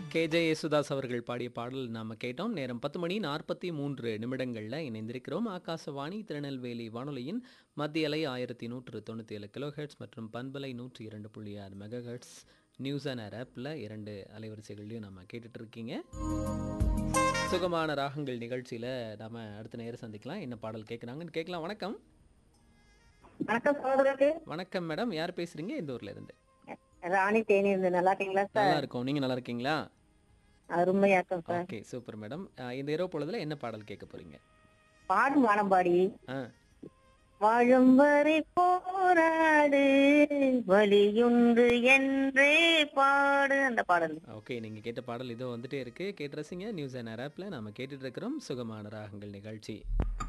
K J Yesudas அவர்கள் பாடிய பாடல் நாம கேட்டோம் நேரம் பத்து மணி நாற்பத்தி மூன்று நிமிடங்களில் இணைந்திருக்கிறோம் ஆகாசவாணி திருநெல்வேலி வானொலியின் மத்திய அலை ஆயிரத்தி நூற்று தொண்ணூற்றி ஏழு கிலோஹெட்ஸ் மற்றும் பண்பலை நூற்றி இரண்டு புள்ளி ஆறு மெகாஹெட்ஸ் நியூஸ் அண்ட் ஆப்பில் இரண்டு அலைவரிசைகள்லையும் நம்ம கேட்டுட்டு இருக்கீங்க சுகமான ராகங்கள் நிகழ்ச்சியில் நாம அடுத்த நேரம் சந்திக்கலாம் என்ன பாடல் கேட்குறாங்கன்னு கேட்கலாம் வணக்கம் வணக்கம் சகோதரருக்கு வணக்கம் மேடம் யார் பேசுறீங்க இந்த ஊர்ல இருந்து ராணி தேனி இருந்து நல்லா இருக்கீங்களா சார் நல்லா இருக்கோம் நீங்க நல்லா இருக்கீங்களா அருமையா இருக்கும் சார் ஓகே சூப்பர் மேடம் இந்த இரவு பொழுதுல என்ன பாடல் கேட்க போறீங்க பாடும் வானம்பாடி ஆ வாழும் வரை போராடு வலியுண்டு என்றே பாடு அந்த பாடல் ஓகே நீங்கள் கேட்ட பாடல் இதோ வந்துட்டே இருக்கு கேட்டு ரசிங்க நியூஸ் அண்ட் ஆப்பில் நாம கேட்டுட்டு இருக்கிறோம் சுகமான ராகங்கள் நிகழ்ச்சி